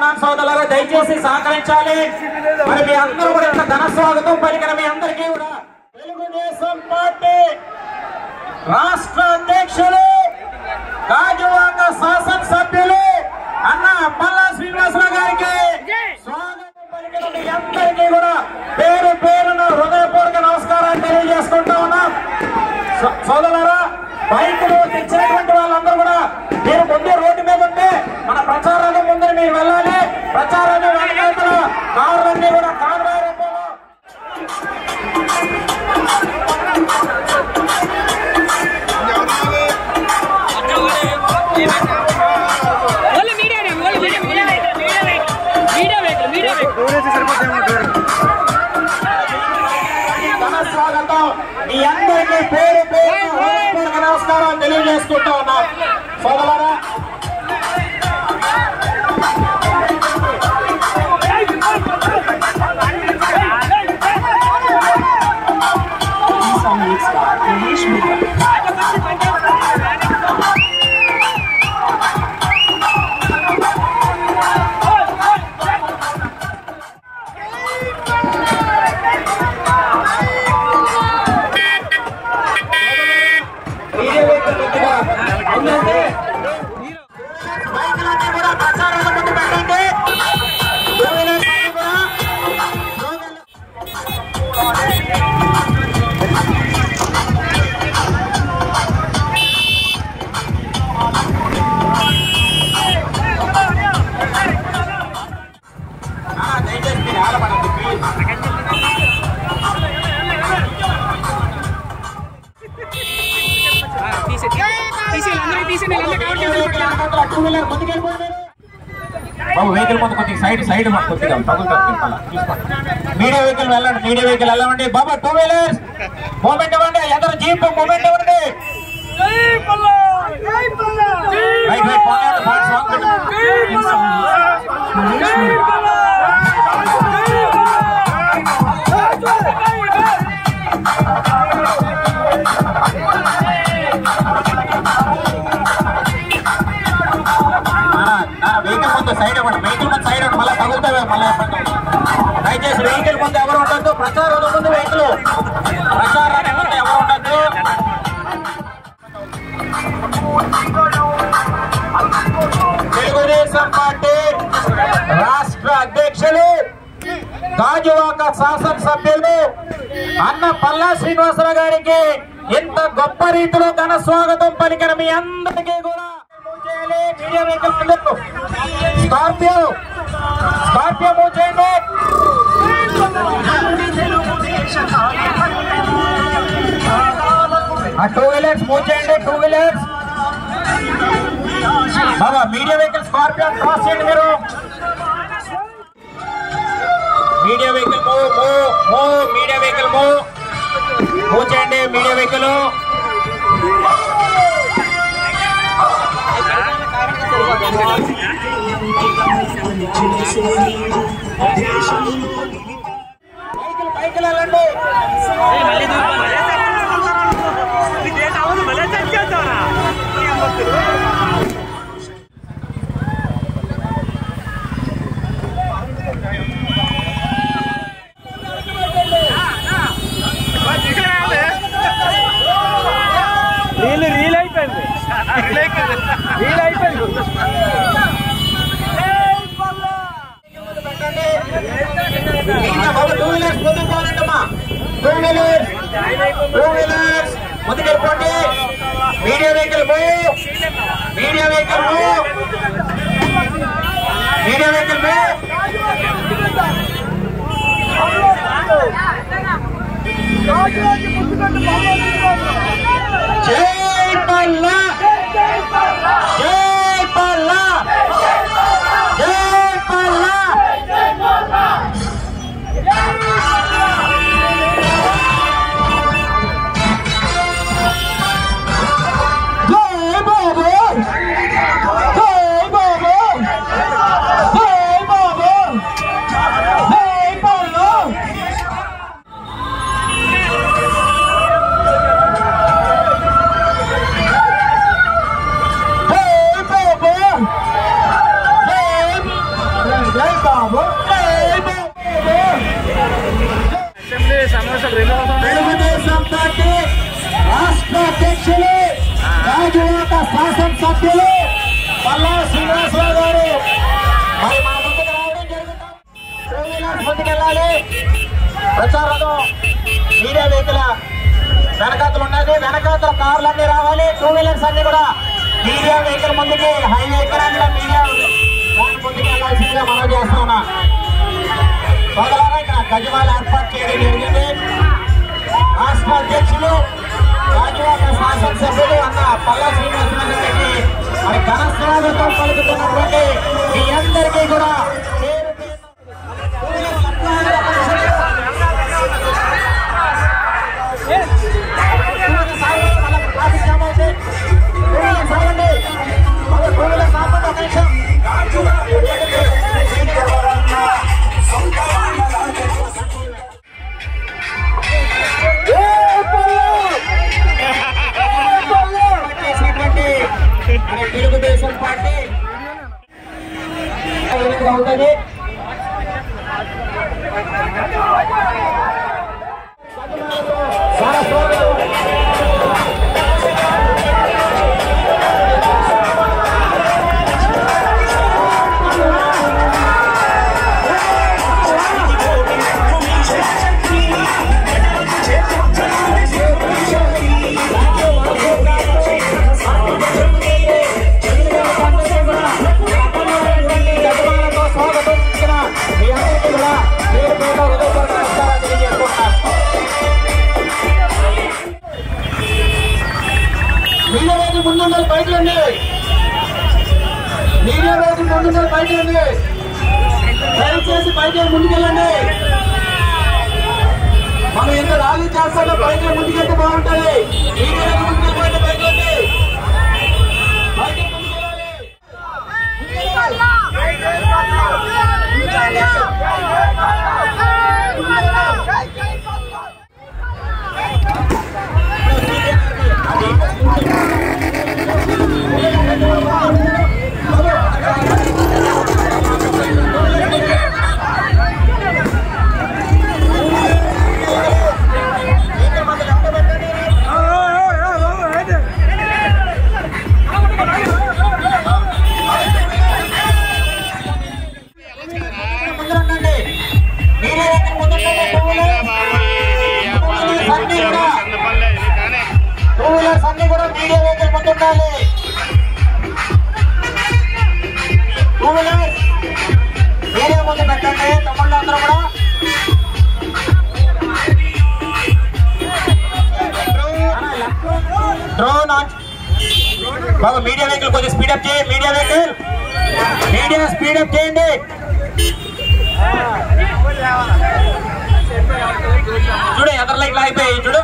చెప్తున్నాను సోదరులారా దయచేసి సహకరించాలి మరి మీ అందరూ కూడా ఇంత ఘన స్వాగతం పలికిన మీ అందరికీ కూడా తెలుగుదేశం పార్టీ రాష్ట్ర అధ్యక్షులు గాజువాక శాసనసభ్యులు అన్న పల్లా శ్రీనివాసరావు గారికి స్వాగతం పలికిన మీ అందరికీ కూడా పేరు పేరున హృదయపూర్వక నమస్కారాలు తెలియజేసుకుంటా ఉన్నాం సో- సోదరులారా బైకులు తెచ్చినటువంటి వాళ్ళందరూ కూడా మీరు ముందు రోడ్డు మీద ఉంటే మన ప్రచారాన్ని ముందు మీరు వెళ్ళాలి ప్రచారాన్ని వెనకాల కారులన్నీ కూడా కాన్వాయ్ రూపంలో ఓన్లీ మీడియానే only media media media vehicle media vehicle ఘన స్వాగతం మీ అందరికీ పేరు పేరు హృదయపూర్వక నమస్కారం తెలియజేసుకుంటా ఉన్నాం సోదరులారా మీడియా వెహికల్ కొద్దిగా ఉందండి. బైకులన్నీ కూడా ప్రచారాల ముందు పెట్టండి టూ వీలర్స్ అన్నీ కూడా స్లోగన్లు ఆ, దయచేసి మీరు ఆడపడద్దు ప్లీజ్ తీసే తీసే అందరూ తీసే అందరూ కవర్ చేసి టూ వీలర్ ముందుకెళ్ళిపోయి బాబు వెహికల్ ముందు కొద్దిగా సైడ్ సైడ్ మాకు కొద్దిగా తగులుతుంది అలా చూసుకోండి మీడియా వెహికల్ వెళ్ళండి మీడియా వెహికల్ వెళ్ళండి బాబా టూ వీలర్స్ మూమెంట్ ఇవ్వండి ఎదరు జీప్ మూమెంట్ ఇవ్వండి రైట్ రైట్ పోనీ ఫాస్ట్ సాంగ్ పెట్టు. వెహికల్ ముందు సైడ్ ఇవ్వండి వెహికల్ ముందు సైడ్ ఇవ్వండి మళ్ళీ తగులుతావే మళ్ళీ ఇబ్బంది అవుతుంది. దయచేసి వెహికల్ ముందు ఎవరు ఉండొద్దు ప్రచారం ముందు వెహికల్ ప్రచారానికి ముందు ఎవరు ఉండొద్దు తెలుగుదేశం పార్టీ రాష్ట్ర అధ్యక్షులు గాజువాక శాసనసభ్యులు అన్న పల్లా శ్రీనివాసరావు గారికి ఇంత గొప్ప రీతిలో ఘన స్వాగతం పలికిన మీ అందరికీ కూడా మూవ్ చేయాలి. మీడియా వెహికల్ ముందుకు. స్కార్పియో స్కార్పియో మూవ్ చేయండి ఆ టూ వీలర్స్ మూవ్ చేయండి టూ వీలర్స్ బాబా మీడియా వెహికల్ స్కార్పియో క్రాస్ చేయండి మీరు media vehicle move move move media vehicle move move చేయండి మీడియా వెహికల్ వెహికల్ వెహికల్ వెళ్ళండి రీల్ రీల్ అయిపోయింది రీల్ అయిపోయింది ఇంకా బాబు టూ వీలర్స్ ముందుకు పోవాలంటమ్మా టూ వీలర్స్ టూ వీలర్స్ ముందుకు వెళ్ళిపోండి media vehicle move media vehicle move media vehicle move జై పల్లా జై పల్లా జై పల్లా జై బాబు జై బాబు జై బాబు జై పల్లా జై బాబు బాబు అసెంబ్లీ సమావేశాలు రెండు రోజులు తెలుగుదేశం పార్టీ రాష్ట్ర అధ్యక్షులు రాజువాక శాసనసభ్యులు పల్లా శ్రీనివాసరావు గారు మరి మన ముందుకు రావడం జరుగుతుంది టూ వీలర్స్ ముందుకెళ్ళాలి ప్రచారం మీడియా వెహికల్ వెనకాతలు ఉన్నది వెనకాతల కార్లు అన్ని రావాలి టూ వీలర్స్ అన్ని కూడా మీడియా వెహికల్ ముందుకి హైవే ఎక్కడానికి మీడియా దాని ముందుకు వెళ్ళాల్సిందిగా మనం చేస్తా ఉన్నా సోదరులారా ఇక్కడ గజమాల ఏర్పాటు చేయడం జరిగింది రాష్ట్ర అధ్యక్షులు రాజువాక శాసనసభ్యులు అన్న పల్లా శ్రీనివాసరావు గారికి మరి ఘన స్వాగతం పలుకుతున్నటువంటి మీ అందరికీ కూడా పేరు పేరున ట్రాఫిక్ జామ్ అవుతుంది. టూవీలర్ సాగండి. మళ్ళీ టూవీలర్ సాగండి ఒక నిమిషం. చేసినటువంటి మన తెలుగుదేశం పార్టీ అవుతుంది గజమాలతో స్వాగతం ఇచ్చిన మీ అందరికీ కూడా పేరు పేరున హృదయపూర్వక నమస్కారాలు తెలియజేసుకుంటున్నాను. మీడియా రోజు ముందున్నది బయట ఉంది మీడియా రోజు ముందున్నది బయట ఉంది దయచేసి బయట ముందుకెళ్ళండి మనం ఎంత ర్యాలీ చేస్తాడో బయట ముందుకెళ్తే బాగుంటుంది మీడియా రోజు ముందుకెళ్ళిపోతే బయట ఉంది బయట ముందుకెళ్ళాలి ముందుండండి మీరే దగ్గర ముందుండండి టూ వీలర్స్ అన్ని కూడా టూ వీలర్స్ అన్ని కూడా మీడియా వెహికల్ ముందుండాలి టూ వీలర్స్ మీడియా ముందు పెట్టండి తమ్ముళ్ళు అందరూ కూడా డ్రోన్ ఆన్ బాబు మీడియా వెహికల్ కొంచెం స్పీడప్ చేయి మీడియా వెహికల్ మీడియా స్పీడప్ చేయండి చూడు ఎదర్ లైట్లు అయిపోయాయి చూడు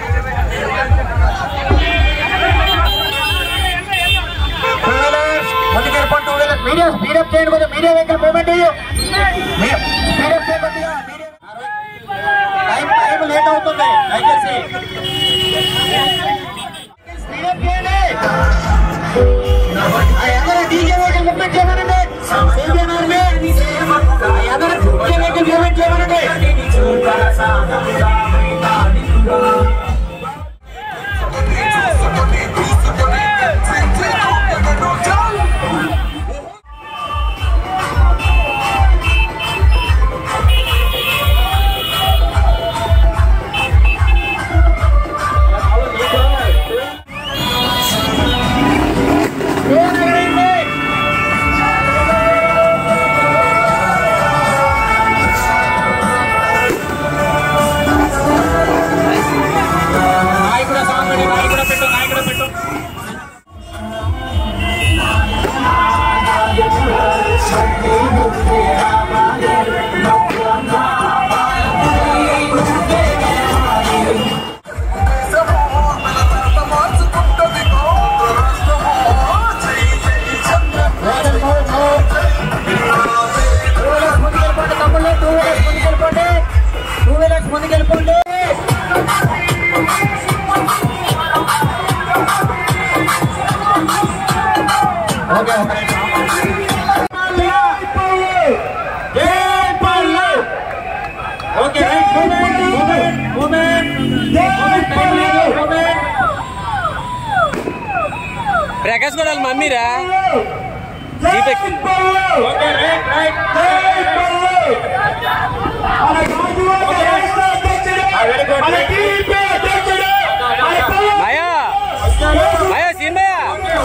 టూ వీలర్స్ ముందుకు వెళ్ళిపోండి టూ వీలర్స్ మీడియా స్పీడప్ చేయండి కొంచెం మీడియా వెహికల్ మూమెంట్ స్పీడప్ చేయండి కొద్దిగా టైం టైం లేట్ అవుతుంది దయచేసి స్పీడప్ చేయండి ఆ ఎదర డీజే వెహికల్ మూమెంట్ చేయమనండి సిబిఎన్ ఆర్మీ ఆ ఎదర డీజే వెహికల్ మూమెంట్ చేయమనండి ప్రకాష్ కూడా వాళ్ళ మమ్మీరా Deepak okay right right very good మాయా మాయా సీన్ మాయా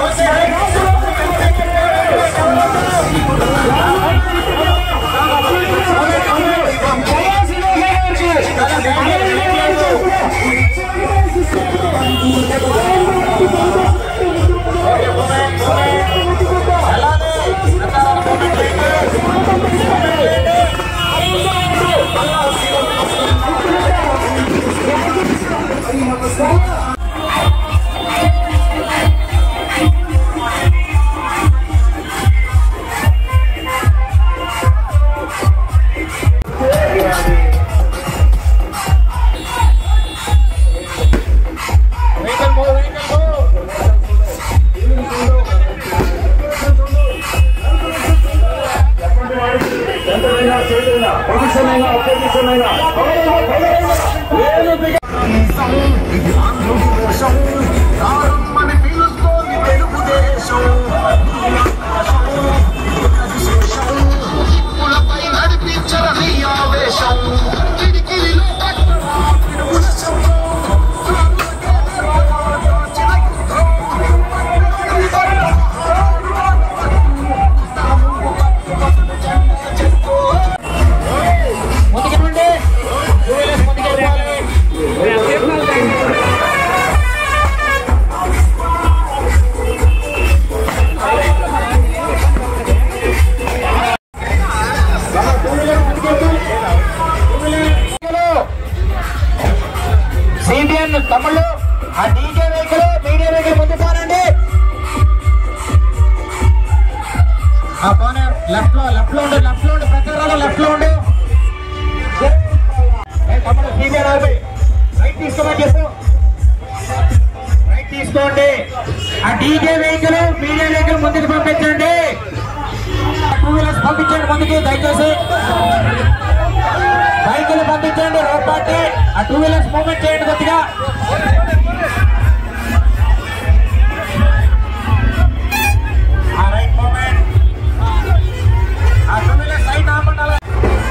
వెహికల్ మూవ్ వెహికల్ మూవ్ నడిపించరని ఆవేశం కిడికిలిలో ముందుకెళ్ళండి టూ వీలర్స్ ముందుకెళ్ళాలి సిబిఎన్ తమ్ముళ్ళు ఆ డీజే వెహికల్ మీడియా వెహికల్ ముందు పోనండి ఆ పోనీ లెఫ్ట్ లో లెఫ్ట్ లో ఉండు లెఫ్ట్ లో ఉండు ప్రచారాలు లెఫ్ట్ లో ఉండు ఏ తమ్ముడు సిబిఎన్ ఆర్బి రైట్ తీసుకోమని చెప్పు రైట్ తీసుకోండి ఆ డీజే వెహికల్ మీడియా వెహికల్ ముందుకు పంపించండి టూ వీలర్స్ పంపించండి ముందుకి దయచేసి బైకులు పంపించండి రోడ్ పార్టీ ఆ టూ వీలర్స్ మూవ్మెంట్ చేయండి కొద్దిగా ఆ రైట్ మూవ్మెంట్ ఆ టూ వీలర్స్ సైడ్ ఆపండి అలా.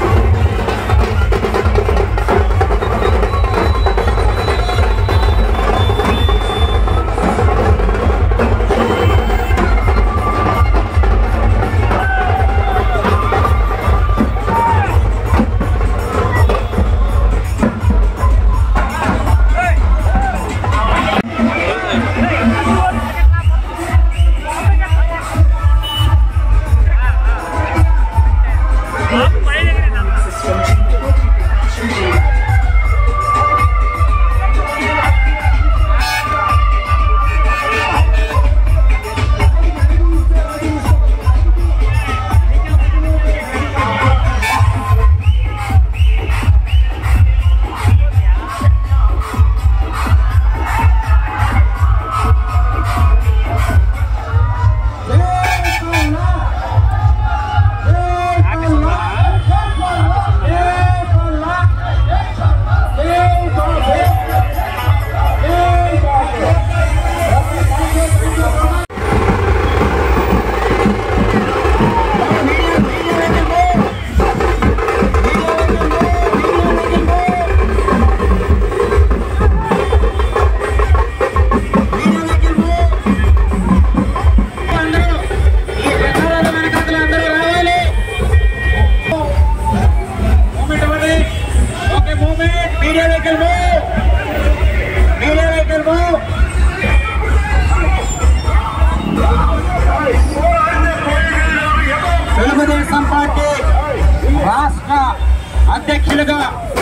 తెలుగుదేశం పార్టీ రాష్ట్ర అధ్యక్షులుగా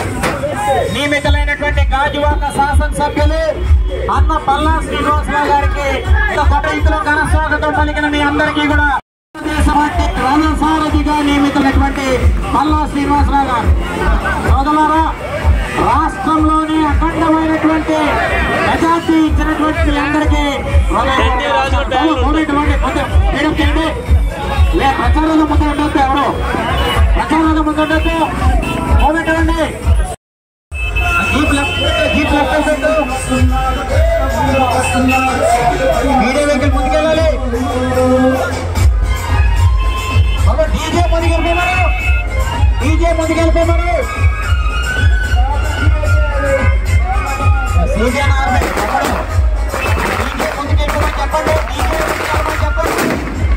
నియమితులైనటువంటి గాజువాక శాసనసభ్యులు అన్న పల్లా శ్రీనివాసరావు గారికి ఒక రీతిలో ఘన స్వాగతం పలికిన మీ అందరికీ కూడా తెలుగుదేశం పార్టీ రథసారథిగా నియమితులైనటువంటి పల్లా శ్రీనివాసరావు గారు సోదరులారా రాష్ట్రంలోనే అఖండమైనటువంటి మెజార్టీ ఇచ్చినటువంటి మీ అందరికీ పోయినటువంటి మేడం చేయండి లే ప్రచారంలో ముందు ఉండొద్దు ఎవరు ప్రచారంలో ముందు ఉండొద్దు మూమెంట్ ఇవ్వండి వెహికల్ పెట్టు మీడియా వెహికల్ ముందుకెళ్ళాలి బాబా డీజే ముందుకెళ్ళిపోమను డీజే ముందుకెళ్ళిపోమను సీజన్ ఆర్మీ చెప్పండి డీజే ముందుకెళ్ళిపోమని చెప్పండి డీజే ముందుకెళ్ళమని చెప్పండి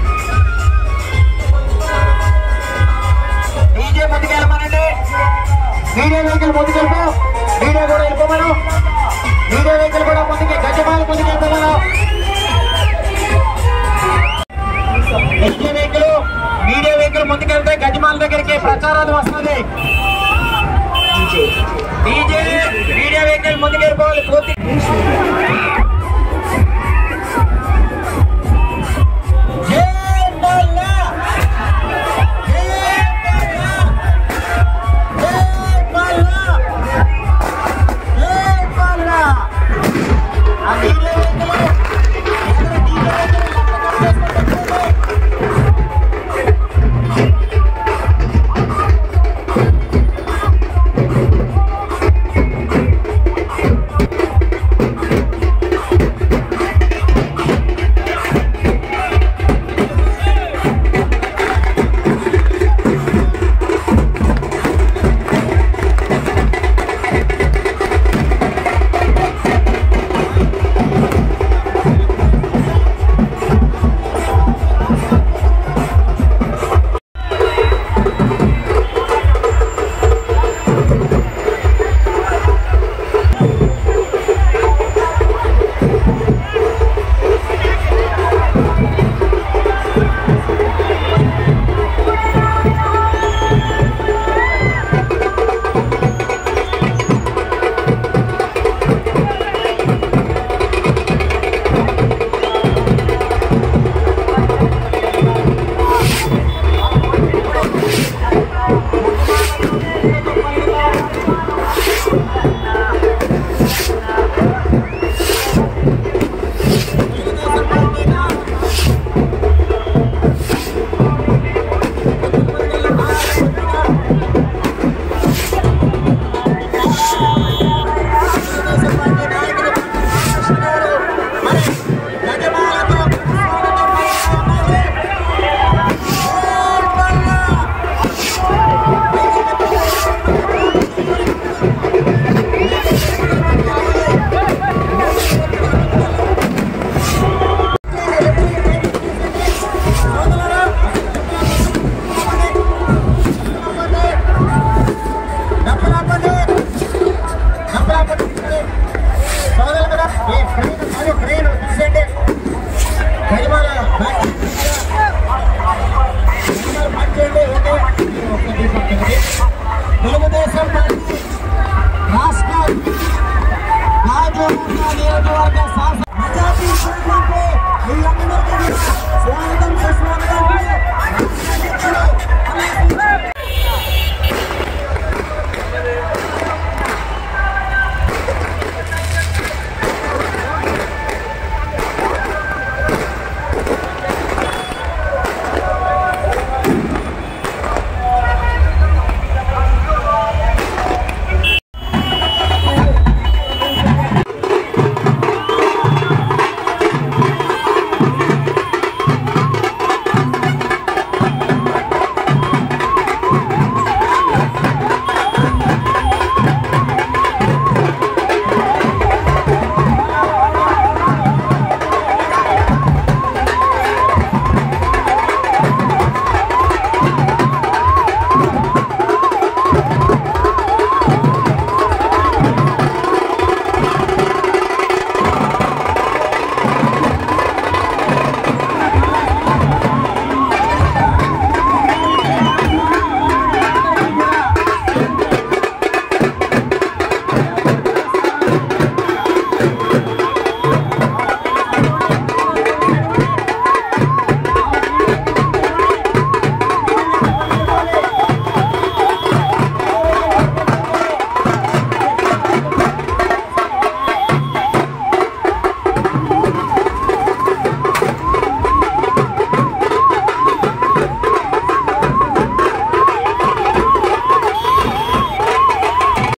డీజే ముందుకెళ్ళమనండి మీడియా వెహికల్ ముందుకెళ్ళిపో మీడియా కూడా వెళ్ళిపోమను మీడియా వెహికల్ కూడా ముందుకి గజమాల ముందుకు వెళ్ళిపోమను డీజే వెహికల్ మీడియా వెహికల్ ముందుకెళ్తే గజమాల దగ్గరికి ప్రచారాలు వస్తుంది డీజే మీడియా వెహికల్ ముందుకెళ్ళిపోవాలి పూర్తి జై మల్లా! జై మల్లా! జై మల్లా! జై మల్లా! ఆ డీజే వెహికల్ ఎదురు డీజే వెహికల్ లెక్క కట్టేసుకుంటూ పోండి. తెలుగుదేశం పార్టీ